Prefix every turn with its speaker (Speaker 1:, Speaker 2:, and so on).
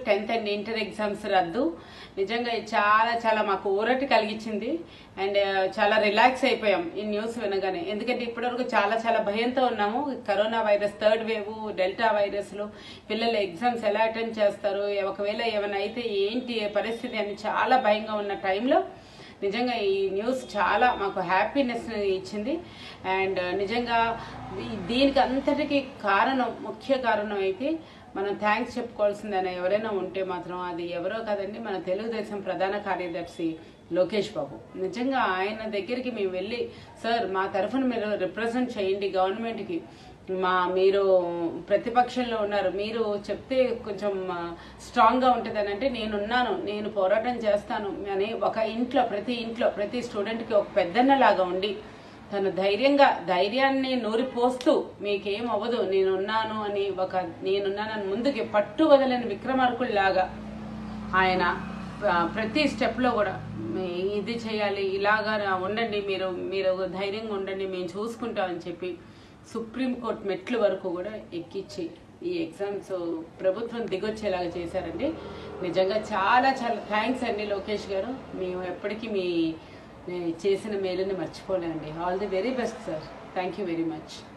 Speaker 1: tenth and inter exams రద్దు నిజంగా ఇది చాలా చాలా మాకు ఊరటి కలిగించింది అండ్ చాలా రిలాక్స్ అయిపోయాం ఈ న్యూస్ వినగానే ఎందుకంటే ఇప్పటివరకు చాలా చాలా భయంతో ఉన్నాము corona virus third wave delta వైరస్లు పిల్లలు ఎగ్జామ్స్ ఎలా అటెండ్ చేస్తారు ఒకవేళ ఏమైనా అయితే ఏంటి పరిస్థితి అని చాలా భయంగా ఉన్న టైంలో నిజంగా ఈ న్యూస్ చాలా మాకు హ్యాపీనెస్ ఇచ్చింది అండ్ నిజంగా ఈ- దీనికి అంతటికి కారణం ముఖ్య కారణం అయితే మనం థ్యాంక్స్ చెప్పుకోవాల్సిందని ఎవరైనా ఉంటే మాత్రం అది ఎవరో కాదండి మన తెలుగుదేశం ప్రధాన కార్యదర్శి లోకేష్ బాబు నిజంగా ఆయన దగ్గరికి మేము వెళ్ళి సార్ మా తరఫున మీరు రిప్రజెంట్ చేయండి గవర్నమెంట్కి మా మీరు ప్రతిపక్షంలో ఉన్నారు మీరు చెప్తే కొంచెం స్ట్రాంగ్ గా ఉంటుంది అని అంటే నేనున్నాను నేను పోరాటం చేస్తాను అని ఒక ఇంట్లో ప్రతి ఇంట్లో ప్రతి స్టూడెంట్ కి ఒక పెద్దన్నలాగా ఉండి తను ధైర్యంగా ధైర్యాన్ని నూరిపోస్తూ మీకేం అవ్వదు నేనున్నాను అని ఒక నేనున్నానని ముందుకి పట్టు వదలని విక్రమార్కుల్లాగా ఆయన ఆ, ప్రతి స్టెప్ లో కూడా మీ ఇది చేయాలి ఇలాగా ఉండండి మీరు మీరు ధైర్యంగా ఉండండి మేము చూసుకుంటామని చెప్పి సుప్రీంకోర్టు మెట్ల వరకు కూడా ఎక్కించి ఈ ఎగ్జామ్స్ ప్రభుత్వం దిగొచ్చేలాగా చేశారండి నిజంగా చాలా చాలా థ్యాంక్స్ అండి లోకేష్ గారు మేము ఎప్పటికీ మీ మీ చేసిన మేలుని మర్చిపోలేండి all the very best sir thank you very much